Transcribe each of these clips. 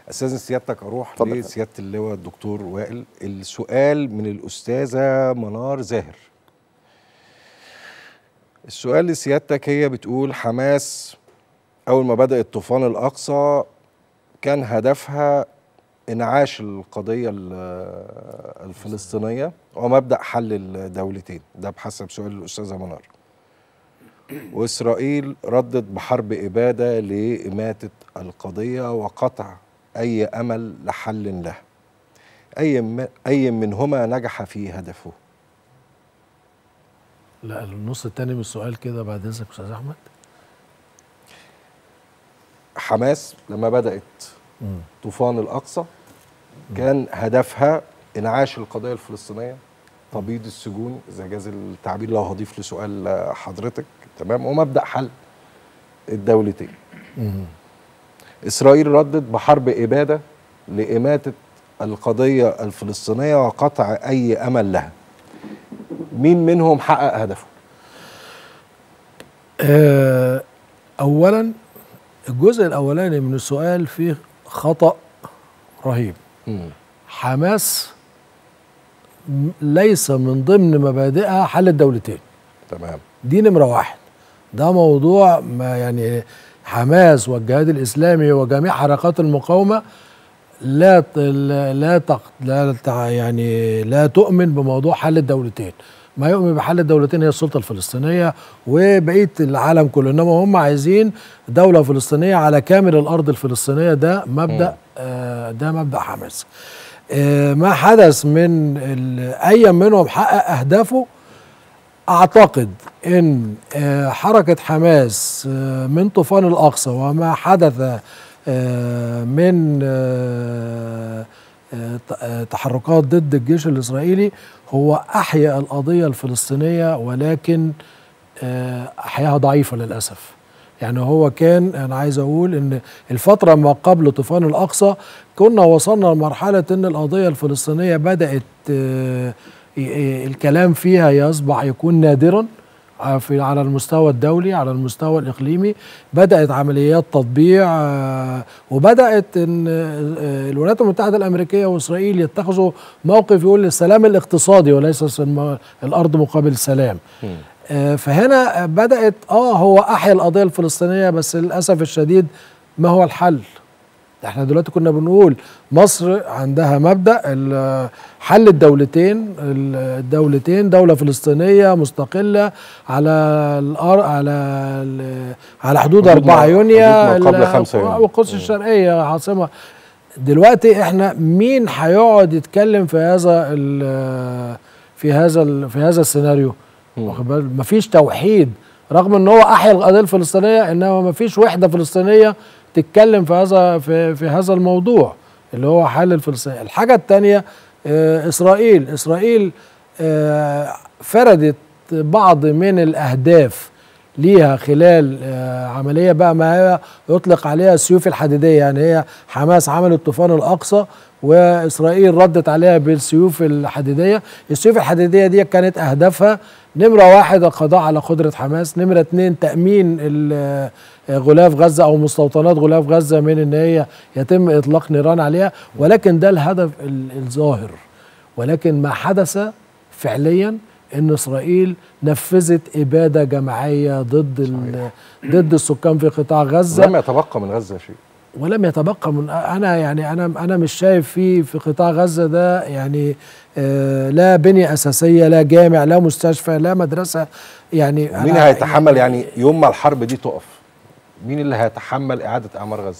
استاذن سيادتك اروح اتفضل. لسياده اللواء الدكتور وائل السؤال من الاستاذه منار زاهر السؤال لسيادتك هي بتقول حماس اول ما بدات طوفان الاقصى كان هدفها انعاش القضيه ال- الفلسطينيه ومبدا حل الدولتين ده بحسب سؤال الاستاذه منار واسرائيل ردت بحرب اباده لاماته القضيه وقطع اي امل لحل له اي م- اي منهما نجح في هدفه لا النص التاني من السؤال كده بعد اذنك استاذ احمد حماس لما بدات طوفان الاقصى كان هدفها انعاش القضيه الفلسطينيه تبييض السجون اذا جاز التعبير لو هضيف لسؤال حضرتك تمام ومبدا حل الدولتين اسرائيل ردت بحرب اباده لاماته القضيه الفلسطينيه وقطع اي امل لها مين منهم حقق هدفه آه، اولا الجزء الاولاني من السؤال فيه خطا رهيب حماس م- ليس من ضمن مبادئها حل الدولتين تمام دي نمرة واحد ده موضوع ما يعني حماس والجهاد الإسلامي وجميع حركات المقاومة لا ت- لا تق لا تع- يعني لا تؤمن بموضوع حل الدولتين ما يؤمن بحل الدولتين هي السلطة الفلسطينية وبقية العالم كله إنما هم عايزين دولة فلسطينية على كامل الأرض الفلسطينية ده مبدأ آه ده مبدأ حماس آه ما حدث من ال- أي منهم حقق أهدافه اعتقد ان آه، حركه حماس آه، من طوفان الاقصى وما حدث آه، من آه، آه، ت- آه، تحركات ضد الجيش الاسرائيلي هو احيا القضيه الفلسطينيه ولكن آه، احياها ضعيفه للاسف يعني هو كان انا عايز اقول ان الفتره ما قبل طوفان الاقصى كنا وصلنا لمرحله ان القضيه الفلسطينيه بدات آه، ي- ي- الكلام فيها يصبح يكون نادرا ع- في على المستوى الدولي على المستوى الاقليمي بدات عمليات تطبيع آه، وبدات ان آه، الولايات المتحده الامريكيه واسرائيل يتخذوا موقف يقول السلام الاقتصادي وليس السلم- الارض مقابل السلام آه، فهنا بدات اه هو احيا القضيه الفلسطينيه بس للاسف الشديد ما هو الحل احنا دلوقتي كنا بنقول مصر عندها مبدا ال- حل الدولتين ال- الدولتين دوله فلسطينيه مستقله على الأر... على ال... على حدود حدود 4 ما- يونيو حدود ما قبل ال- 5 يونيو. والقدس الشرقيه عاصمه دلوقتي احنا مين هيقعد يتكلم في هذا ال- في هذا ال- في هذا السيناريو واخد بالك مفيش توحيد رغم ان هو احيا القضيه الفلسطينيه انما مفيش وحده فلسطينيه تتكلم في هذا في, في هذا الموضوع اللي هو حل الفلسطينيه الحاجه الثانيه اسرائيل اسرائيل آه، فردت بعض من الاهداف ليها خلال آه، عمليه بقى ما هي يطلق عليها السيوف الحديديه يعني هي حماس عملت طوفان الاقصى واسرائيل ردت عليها بالسيوف الحديديه السيوف الحديديه دي كانت اهدافها نمره واحد القضاء على قدره حماس نمره اتنين تامين ال- آه، غلاف غزه او مستوطنات غلاف غزه من ان هي يتم اطلاق نيران عليها ولكن ده الهدف ال- الظاهر ولكن ما حدث فعليا ان اسرائيل نفذت اباده جماعيه ضد ال- ضد السكان في قطاع غزه لم يتبقى من غزه شيء ولم يتبقى من انا يعني انا انا مش شايف في في قطاع غزه ده يعني آه لا بنيه اساسيه لا جامع لا مستشفى لا مدرسه يعني مين أنا- هيتحمل يعني يوم ما الحرب دي تقف مين اللي هيتحمل اعاده اعمار غزه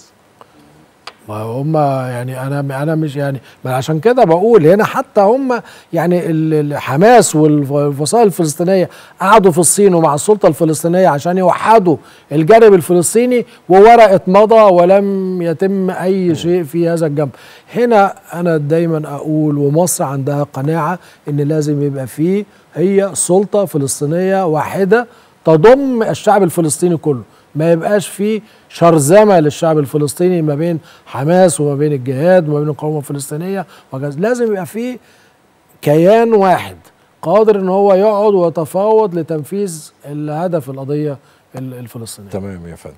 ما هم يعني انا انا مش يعني ما عشان كده بقول هنا حتى هم يعني ال- الحماس والفصائل الفلسطينيه قعدوا في الصين ومع السلطه الفلسطينيه عشان يوحدوا الجانب الفلسطيني وورقه مضى ولم يتم اي شيء في هذا الجنب هنا انا دايما اقول ومصر عندها قناعه ان لازم يبقى فيه هي سلطه فلسطينيه واحده تضم الشعب الفلسطيني كله ما يبقاش فيه شرذمه للشعب الفلسطيني ما بين حماس وما بين الجهاد وما بين القومه الفلسطينيه وكذا لازم يبقى فيه كيان واحد قادر ان هو يقعد ويتفاوض لتنفيذ الهدف القضيه الفلسطينيه تمام يا فندم